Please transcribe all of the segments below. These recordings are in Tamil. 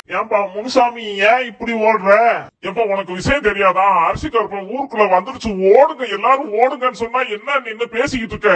ஏன்பா முனுசாமி ஏன் இப்படி ஓடுற எப்ப உனக்கு விஷயம் தெரியாதா அரிசி கருப்பன் ஊருக்குள்ள வந்துருச்சு ஓடுங்க எல்லாரும் ஓடுங்கன்னு சொன்னா என்ன நின்னு பேசிக்கிட்டு இருக்க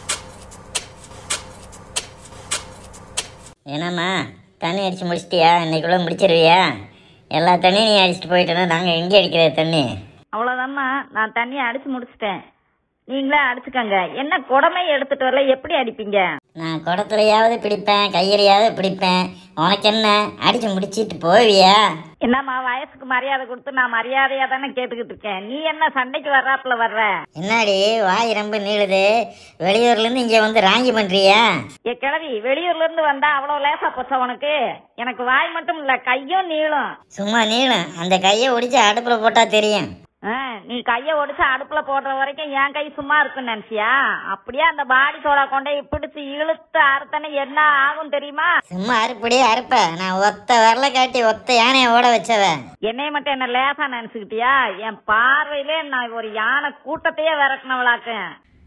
என்னம்மா தண்ணி அடித்து முடிச்சிட்டியா இன்னைக்குள்ளே முடிச்சிருவியா எல்லா தண்ணியும் நீ அடிச்சிட்டு போயிட்டேன்னா நாங்கள் எங்கே அடிக்கிற தண்ணி அவ்வளோதாம்மா நான் தண்ணியை அடிச்சு முடிச்சிட்டேன் நீங்களே அடிச்சுக்கங்க என்ன குடமை எடுத்துட்டு வரல எப்படி அடிப்பீங்க நான் குடத்துலையாவது பிடிப்பேன் கையிலையாவது பிடிப்பேன் உனக்கு என்ன அடித்து முடிச்சிட்டு போவியா என்னம்மா வயசுக்கு மரியாதை கொடுத்து நான் மரியாதையா தானே கேட்டுக்கிட்டு இருக்கேன் நீ என்ன சண்டைக்கு வர்றாப்புல வர்ற என்னடி வாய் ரொம்ப நீளுது வெளியூர்லேருந்து இங்கே வந்து ராங்கி பண்ணுறியா ஏ கிழவி வெளியூர்ல இருந்து வந்தா அவ்வளவு லேசா போச்சா உனக்கு எனக்கு வாய் மட்டும் இல்ல கையும் நீளும் சும்மா நீளும் அந்த கையை ஒடிச்சு அடுப்பில் போட்டால் தெரியும் ஆ, நீ கைய ஒடிச்சு அடுப்புல போடுற வரைக்கும் என் கை சும்மா இருக்குன்னு நினைச்சியா அப்படியே அந்த பாடி சோடா கொண்டே பிடிச்சு இழுத்து அறுத்தனை என்ன ஆகும் தெரியுமா சும்மா அறுப்படியே அறுப்ப நான் ஒத்த வரல காட்டி ஒத்த யானையை ஓட வச்சவன் என்னைய மட்டும் என்ன லேசா நினைச்சுக்கிட்டியா என் பார்வையிலே நான் ஒரு யானை கூட்டத்தையே விரட்டினவளாக்கேன்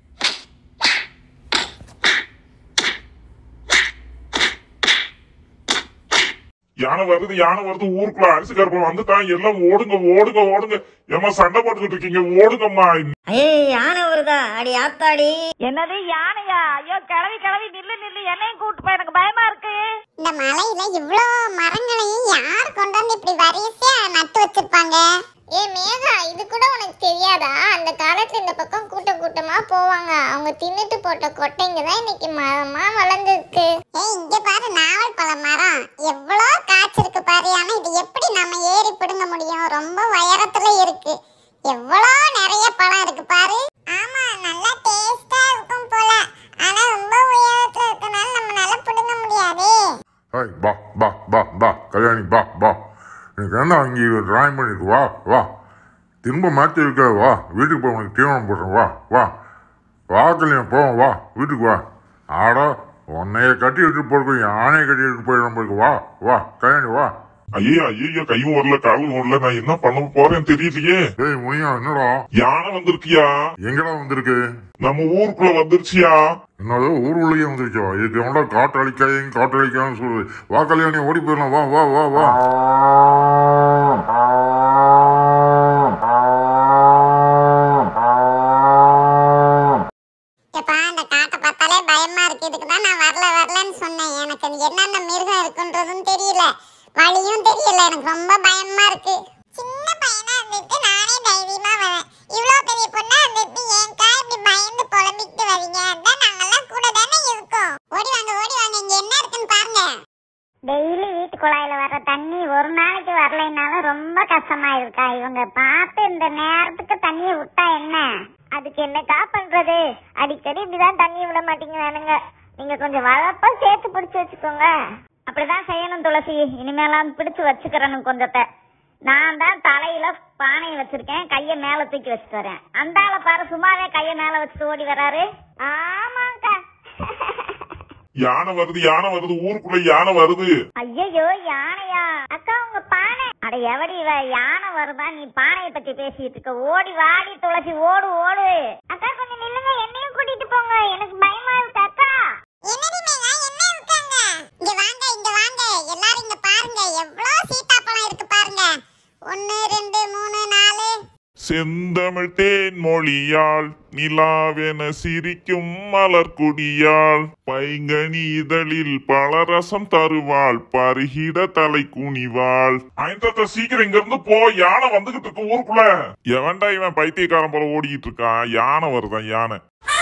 யானை வருது யானை வருது ஊருக்குள்ள அரிசி கருப்பன் வந்துட்டான் எல்லாம் ஓடுங்க ஓடுங்க ஓடுங்க ஏமா சண்டை போட்டுக்கிட்டு இருக்கீங்க ஓடுங்கம்மா ஐயோ யானை வருதா அடி ஆத்தாடி என்னது யானையா ஐயோ கிளவி கிளவி நில்லு நில்லு என்னையும் கூட்டு போய் எனக்கு பயமா இருக்கு இந்த மலையில இவ்ளோ மரங்களையும் யார் கொண்டு வந்து இப்படி வரிசையா நட்டு வச்சிருப்பாங்க ஏ மேகா இது கூட உனக்கு தெரியாதா அந்த காலத்துல இந்த பக்கம் கூட்டம் கூட்டமா போவாங்க அவங்க தின்னுட்டு போட்ட கொட்டைங்க தான் இன்னைக்கு மரமா வளர்ந்துருக்கு ஏய் இங்க பாரு நாவல் பழ மரம் எவ்வளோ காய்ச்சிருக்கு பாரு ஆனா இது எப்படி நம்ம ஏறி பிடுங்க முடியும் ரொம்ப உயரத்துல இருக்கு எவ்வளோ நிறைய பழம் இருக்கு பாரு ஆமா நல்லா டேஸ்டா இருக்கும் போல ஆனா ரொம்ப உயரத்துல இருக்கனால நம்மளால பிடுங்க முடியாதே ஹாய் பா பா பா பா கல்யாணி பா பா எனக்கு என்ன அங்கே டிராயிங் பண்ணிட்டு வா வா திரும்ப மாற்றி இருக்க வா வீட்டுக்கு போய் உனக்கு தீவனம் போடுறேன் வா வா வா கல்யாணம் போவோம் வா வீட்டுக்கு வா ஆடா உன்னைய கட்டி எடுத்துட்டு போறதுக்கு யானையை கட்டி எடுத்து போயிடும் போயிருக்கு வா வா கல்யாணி வா ஐயோ ஐயோ கையும் வரல காலும் வரல நான் என்ன பண்ண போறேன்னு தெரியலையே ஏய் முனியா என்னடா யானை வந்திருக்கியா எங்கடா வந்திருக்கு நம்ம ஊருக்குள்ள வந்துருச்சியா என்னது ஊர் உள்ளே வந்துருச்சா இதுக்கு எவன்டா காட்டு அழிக்காதீங்க காட்டு அழிக்காதுன்னு சொல்லுது வா கல்யாணி ஓடி போயிடலாம் வா வா வா வா எப்பா அந்த காட்டை பார்த்தாலே பயமா இருக்கு இதுக்கு தான் நான் வரல வரலன்னு சொன்னேன் எனக்கு அது என்னென்ன மிருகம் இருக்குன்றதும் தெரியல வழியும் தெரியல எனக்கு ரொம்ப பயமா இருக்கு சின்ன பையனா இருந்துட்டு நானே தைரியமா வரேன் இவ்ளோ பெரிய பொண்ணா இருந்துட்டு ஏன்க்கா இப்படி பயந்து புலம்பிக்கிட்டு வரீங்க அதான் நாங்கெல்லாம் கூட தானே இருக்கோம் ஓடி வாங்க ஓடி வாங்க இங்க என்ன இருக்குன்னு பாருங்க டெய்லி வீட்டு குழாயில வர்ற தண்ணி ஒரு நாளைக்கு வரலைனாலும் ரொம்ப கஷ்டமா இருக்கா இவங்க பார்த்து இந்த நேரத்துக்கு தண்ணியை விட்டா என்ன அதுக்கு என்னக்கா பண்றது அடிக்கடி இப்படிதான் தண்ணி விட மாட்டேங்கிறானுங்க நீங்க கொஞ்சம் வளர்ப்பா சேர்த்து பிடிச்சு வச்சுக்கோங்க அப்படிதான் செய்யணும் துளசி இனிமேலாம் பிடிச்சு வச்சுக்கிறேன்னு கொஞ்சத்தை நான் தான் தலையில பானையை வச்சிருக்கேன் கைய மேல தூக்கி வச்சுட்டு வரேன் அந்த ஆளை பாரு சும்மாவே கைய மேல வச்சுட்டு ஓடி வராரு ஆமாக்கா யானை வருது யானை வருது ஊருக்குள்ள யானை வருது ஐயோ யானையா அக்கா உங்க பானை அட எவடி இவ யானை வருதா நீ பானைய பத்தி பேசிட்டு இருக்க ஓடி வாடி துளசி ஓடு ஓடு அக்கா கொஞ்சம் நில்லுங்க என்னையும் கூட்டிட்டு போங்க எனக்கு பயமா இருக்கு அக்கா என்னடி மேகா என்ன இருக்காங்க இங்க வாங்க இங்க வாங்க எல்லாரும் இங்க பாருங்க எவ்வளோ சீத்தாப்பழம் இருக்கு பாருங்க ஒன்னு ரெண்டு மூணு நாலு செந்தமிழ் தேன் மொழியாள் நிலாவென சிரிக்கும் மலர் குடியாள் பைங்கனி இதழில் பலரசம் தருவாள் பருகிட தலை குனிவாள் ஐந்தத்த சீக்கிரம் இங்க இருந்து போ யானை வந்துகிட்டு இருக்கு ஊருக்குள்ள எவன்டா இவன் பைத்தியக்காரன் போல ஓடிக்கிட்டு இருக்கான் யானை வருதான் யானை